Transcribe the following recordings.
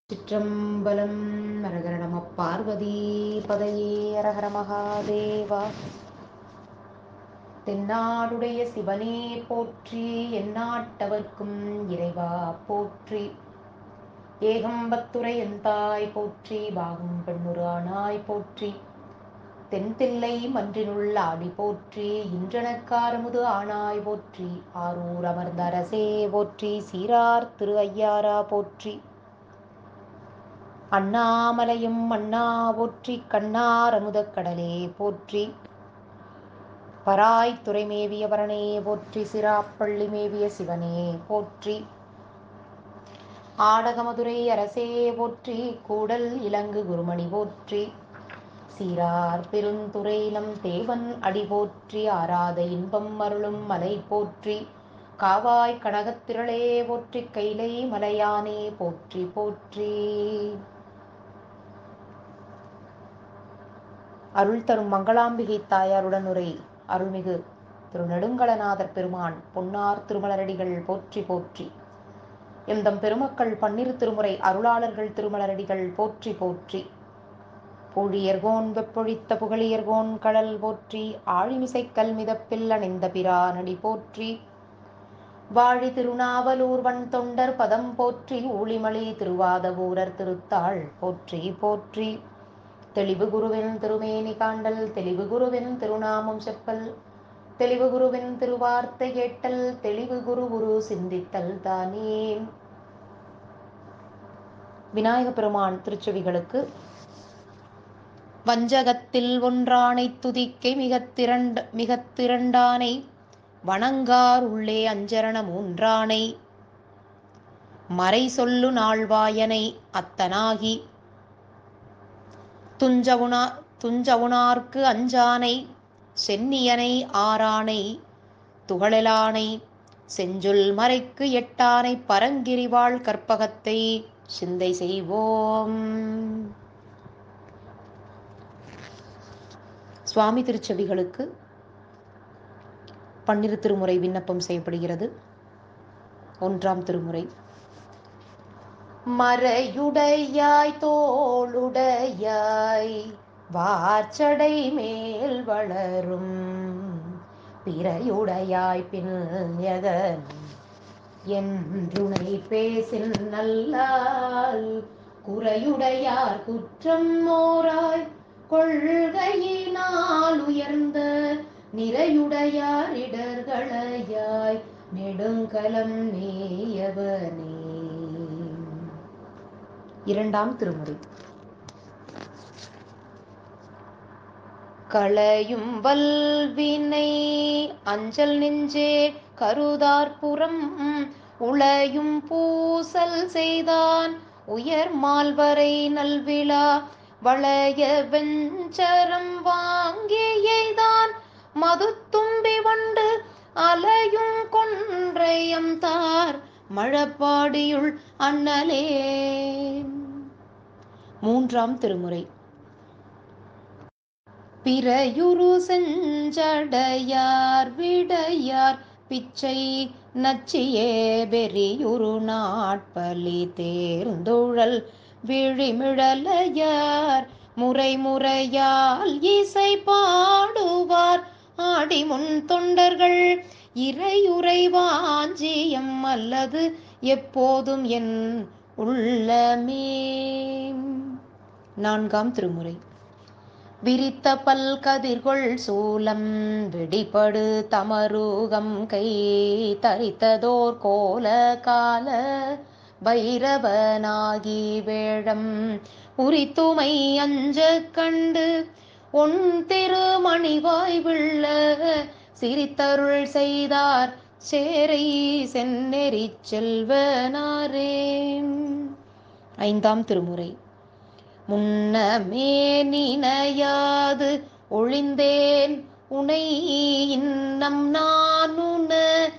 சிற்றம்பலம் அரகர நம பார்வதி பதையே அரகர மகாதேவா தென்னாடுடைய சிவனே போற்றி எந்நாட்டவர்க்கும் இறைவா போற்றி ஏகம்பத்துரை எந்தாய் போற்றி பாகும் பெண்ணுரு ஆனாய் போற்றி தென்தில்லை மன்றினுள் ஆடி போற்றி இன்றனக்காரமுது ஆனாய் போற்றி ஆரூர் அமர்ந்த அரசே போற்றி சீரார் திரு ஐயாரா போற்றி அண்ணாமலையும் அண்ணா போற்றி கண்ணார் அமுதக் கடலே போற்றி பராய் துறை மேவிய பரணே போற்றி சிராப்பள்ளி மேவிய சிவனே போற்றி ஆடகமதுரை அரசே போற்றி கூடல் இலங்கு குருமணி போற்றி சீரார் பெருந்துறை நம் தேவன் அடி போற்றி ஆராத இன்பம் அருளும் மலை போற்றி காவாய் கனகத்திரளே போற்றி கைலை மலையானே போற்றி போற்றி அருள் தரும் மங்களாம்பிகை தாயாருடன் உரை அருள்மிகு திரு நெடுங்கலநாதர் பெருமான் பொன்னார் திருமலரடிகள் போற்றி போற்றி எந்தம் பெருமக்கள் பன்னிரு திருமுறை அருளாளர்கள் திருமலரடிகள் போற்றி போற்றி பொழியர்கோன் வெப்பொழித்த புகழியர்கோன் கடல் போற்றி ஆழிமிசை கல்மிதப்பில் அணிந்த பிரானடி போற்றி வாழி திருநாவலூர் வன் தொண்டர் பதம் போற்றி ஊழிமலி திருவாதவூரர் திருத்தாள் போற்றி போற்றி தெளிவு குருவின் திருமேனி காண்டல் தெளிவு குருவின் திருநாமம் செப்பல் தெளிவு குருவின் திருவார்த்தை கேட்டல் தெளிவு குரு குரு சிந்தித்தல் தானே விநாயக பெருமான் திருச்செவிகளுக்கு வஞ்சகத்தில் ஒன்றானை துதிக்கை மிகத் திரண்ட மிகத் திரண்டானை வணங்கார் உள்ளே அஞ்சரண மூன்றானை மறை சொல்லு நாள்வாயனை அத்தனாகி துஞ்சவுனா துஞ்சவுனார்க்கு அஞ்சானை சென்னியனை ஆரானை துகளெலானை செஞ்சொல் மறைக்கு எட்டானை பரங்கிரிவாள் கற்பகத்தை சிந்தை செய்வோம் சுவாமி திருச்செவிகளுக்கு பன்னிரு திருமுறை விண்ணப்பம் செய்யப்படுகிறது ஒன்றாம் திருமுறை மறையுடையாய் தோளுடையாய் வாச்சடை மேல் வளரும் பிறையுடையாய் பின்யகன் என்றுனை பேசில் நல்லால் குறையுடையார் குற்றம் மோராய் கொள்கையினால் உயர்ந்த நிறையுடையார் இடர்களையாய் நெடுங்கலம் நேயவனே இரண்டாம் திருமுறை களையும் வல்வினை அஞ்சல் நெஞ்சே கருதார்புறம் உளையும் பூசல் செய்தான் உயர் மால்வரை நல்விழா வளைய வெஞ்சரம் வாங்கியைதான் மதுத்தும்பி வண்டு அலையும் கொன்றையம் தார் மழப்பாடியுள் அண்ணலே மூன்றாம் திருமுறை பிறையுரு செஞ்சடையார் விடையார் பிச்சை நச்சியே வெறியுரு நாட்பலி தேர்ந்துழல் விழிமிழலையார் முறை முறையால் இசை பாடுவார் ஆடி முன் தொண்டர்கள் இறையுறை வாஞ்சியம் அல்லது எப்போதும் என் உள்ளமே நான்காம் திருமுறை விரித்த பல் கதிர்கொள் சூலம் வெடிபடு தமருகம் கை தரித்ததோர் கோல கால பைரவனாகி வேழம் உரித்துமை அஞ்ச கண்டு உன் திருமணிவாய் விள்ள சிரித்தருள் செய்தார் சேரை சென்னெறி செல்வனாரே ஐந்தாம் திருமுறை முன்னமே நினையாது ஒளிந்தேன் உனை இன்னம் நான் உன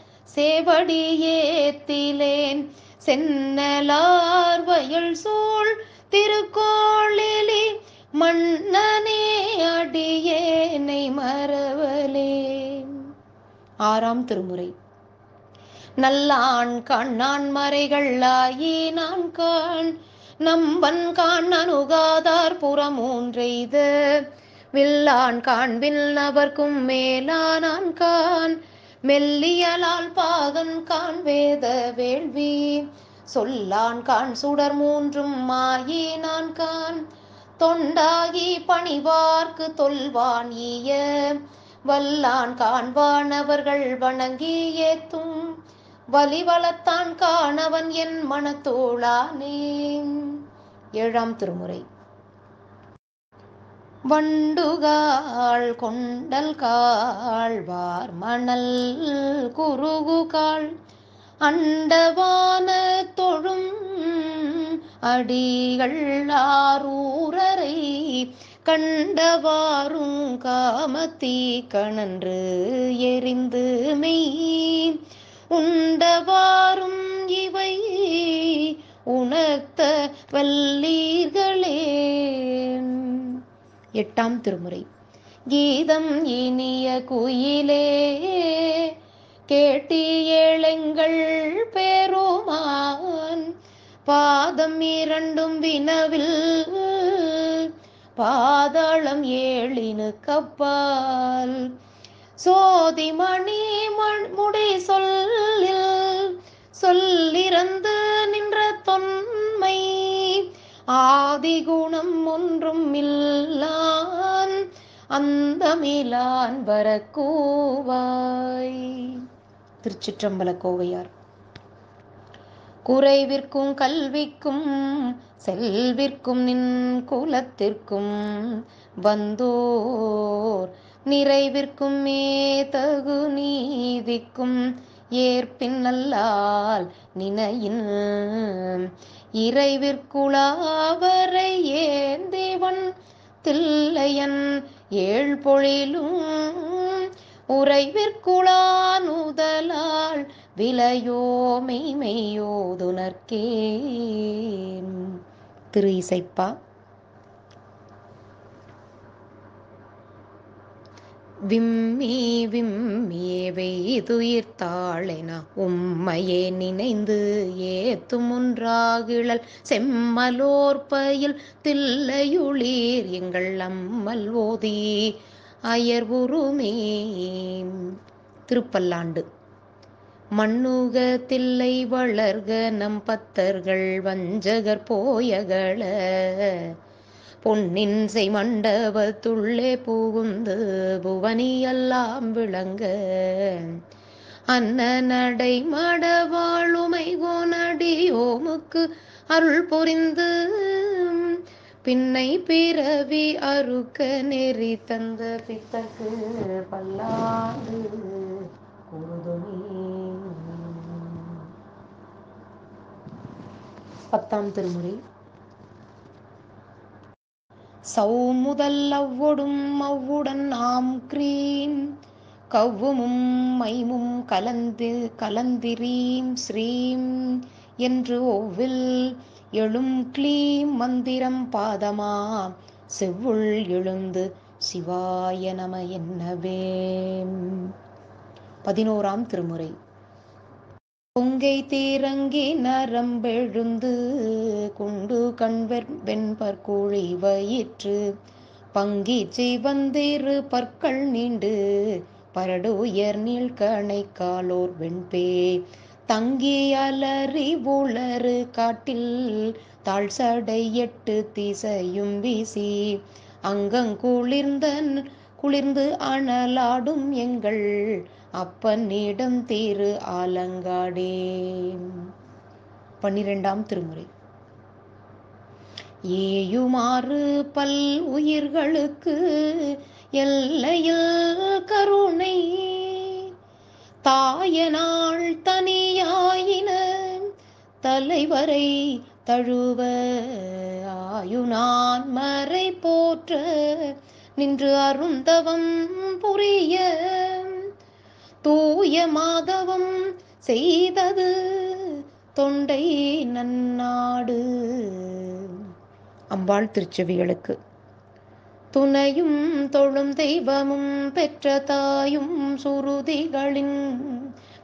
சேவடியேத்திலேன் சென்னலார் வயல் சூழ் திருக்கோளிலி மன்னனே அடியேனை மறவலே ஆறாம் திருமுறை நல்லான் கண்ணான் மறைகள் ஆயி நான் காண் நம்பன் காண் அணுகாதார் புறமூன்றெய்த வில்லான் காண்பில் நபர்க்கும் மேலானான் கான் மெல்லியலால் பாகன் கான் வேத வேள்வி சொல்லான் கான் சுடர் மூன்றும் மாயினான் கான் தொண்டாகி பணிவார்க்கு தொல்வான் ஈய வல்லான் காண்பானவர்கள் வணங்கி ஏத்தும் வலிவளத்தான் காணவன் என் மனத்தோளானே ஏழாம் திருமுறை வண்டுகாள் கொண்டல் காழ்வார் மணல் குருகுகாள் அண்டவான தொழும் அடிகள் ஆரூரரை கண்டவாரும் காமத்தீ கணன்று எரிந்து மெய் உண்டவாரும் இவை உணர்த்த வல்லீர்களே எட்டாம் திருமுறை கீதம் இனிய குயிலே கேட்டியேளெங்கள் பேருமான் பாதம் இரண்டும் வினவில் பாதாளம் ஏழினு கப்பால் சோதிமணி முடி சொல்லில் சொல்லிறந்து நின்ற தொன்மை ஆதிகுணம் ஒன்றும் இல்லான் அந்த மிலான் வரக்கூவாய் திருச்சிற்றம்பல கோவையார் குறைவிற்கும் கல்விக்கும் செல்விற்கும் நின் குலத்திற்கும் வந்தோர் நிறைவிற்கும் மேதகு நீதிக்கும் ஏற்பின் நல்லால் நினையின் இறைவிற்குளாவரை ஏந்திவன் தில்லையன் ஏழ் பொழிலும் உறைவிற்குளானுதலால் விலையோ மெய்மெய்யோதுனர்க்கே திரு இசைப்பா விம்மி விம்மியே வெய்துயிர்த்தாளென உம்மையே நினைந்து ஏத்துமுன்றாகிழல் செம்மலோற்பயில் தில்லையுளீர் எங்கள் அம்மல் ஓதி அயர்வுருமே திருப்பல்லாண்டு மண்ணுக தில்லை வளர்க நம் பத்தர்கள் வஞ்சகர் போயகள பொன்னின் மண்டபத்துள்ளே புகுந்து புவனியெல்லாம் விளங்க அன்ன நடை மடவாழுமை கோனடி ஓமுக்கு அருள் புரிந்து பின்னை பிறவி அறுக்க நெறி தந்த பித்தக்கு பல்லாண்டு கூறுதுமே பத்தாம் திருமுறை சௌமுதல் அவ்வொடும் அவ்வுடன் ஆம் கிரீம் கவ்வுமும் மைமும் கலந்து கலந்திரீம் ஸ்ரீம் என்று ஒவ்வில் எழும் க்ளீம் மந்திரம் பாதமா செவ்வுள் எழுந்து சிவாய நம என்னவே பதினோராம் திருமுறை பொங்கை தீரங்கி நரம்பெழுந்து குண்டு கண்வெற் வெண்பற் குழி வயிற்று பங்கீச்சை வந்திரு பற்கள் நீண்டு பரடு உயர் நீள் கணை காலோர் வெண்பே தங்கி அலறி உளறு காட்டில் தாழ் சடை எட்டு திசையும் வீசி அங்கங்குளிர்ந்த குளிர்ந்து அனலாடும் எங்கள் அப்பனிடம் திரு ஆலங்காடே பன்னிரெண்டாம் திருமுறை ஏயுமாறு பல் உயிர்களுக்கு எல்லையில் கருணை தாயனாள் தனியாயின தலைவரை தழுவ ஆயுனான் மறை போற்ற நின்று அருந்தவம் புரிய தூய மாதவம் செய்தது தொண்டை நன்னாடு அம்பாள் திருச்செவிகளுக்கு துணையும் தொழும் தெய்வமும் பெற்ற தாயும் சுருதிகளின்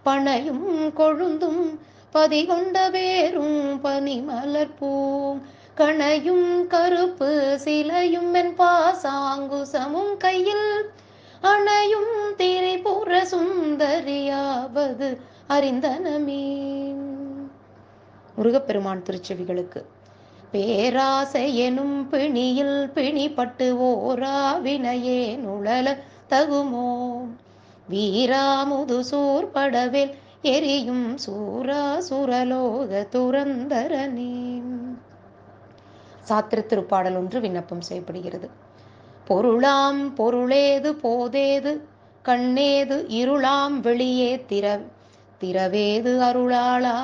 பனையும் கொழுந்தும் பதிகொண்ட வேரும் பனிமலர் பூ கணையும் கருப்பு சிலையும் என் பாசாங்குசமும் கையில் அணையும் திரிபுர சுந்தரியாவது அறிந்தனமே முருகப்பெருமான் திருச்செவிகளுக்கு பேராசை எனும் பிணியில் பிணிப்பட்டு ஓரா வினையே நுழல தகுமோ வீராமுது சூர்படவேல் எரியும் சூரா சுரலோக துரந்தரனே சாத்திர திருப்பாடல் ஒன்று விண்ணப்பம் செய்யப்படுகிறது பொருளாம் பொருளேது போதேது கண்ணேது இருளாம் வெளியே திற திரவேது அருளாளா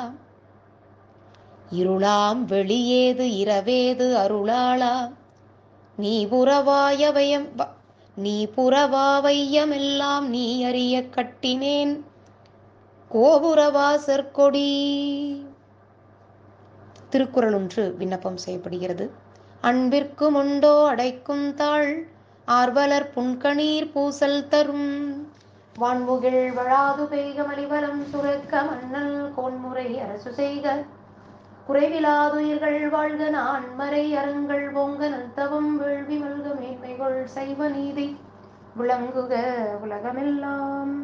இருளாம் வெளியேது இரவேது அருளாளா நீ புறவாயவயம் நீ புறவாவையமெல்லாம் நீ அறிய கட்டினேன் கோபுரவாசற்கொடி திருக்குறள் ஒன்று விண்ணப்பம் செய்யப்படுகிறது அன்பிற்கும் உண்டோ அடைக்கும் தாள் ஆர்வலர் புன்கணீர் பூசல் தரும் வான்முகில் வழாது பெய்க மலிவலம் சுரக்க மன்னல் கோன்முறை அரசு செய்க குறைவிலாதுயிர்கள் வாழ்க நான்மறை அறங்கள் ஓங்க நல்தவம் வேள்வி மல்க மேன்மைகள் சைவ நீதி விளங்குக உலகமெல்லாம்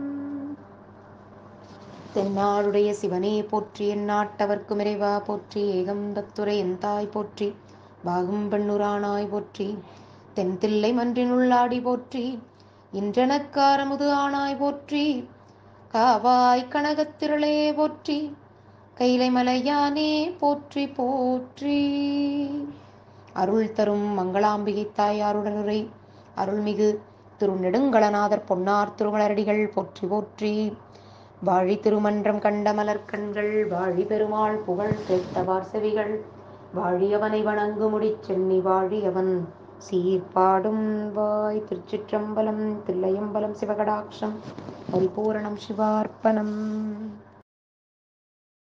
தென்னாடுடைய சிவனே போற்றி என் நாட்டவர்க்கும் இறைவா போற்றி ஏகம் தத்துரை என் தாய் போற்றி பாகும் பெண்ணுரானாய் போற்றி தென்தில்லை மன்றினுள்ளாடி போற்றி இன்றனக்காரமுது ஆனாய் போற்றி காவாய் கனகத்திரளே போற்றி கைலை மலையானே போற்றி போற்றி அருள் தரும் மங்களாம்பிகை தாயாருடனுரை அருள்மிகு திரு நெடுங்களநாதர் பொன்னார் திருமலரடிகள் போற்றி போற்றி வாழி திருமன்றம் கண்ட மலர்கண்கள் வாழி பெருமாள் புகழ் கேட்டவார் செவிகள் வாழியவனை வணங்கு முடிச் சென்னி வாழியவன் சீர்பாடும் வாய் திருச்சிற்றம்பலம் தில்லையம்பலம் சிவகடாட்சம் பரிபூரணம் சிவார்ப்பணம்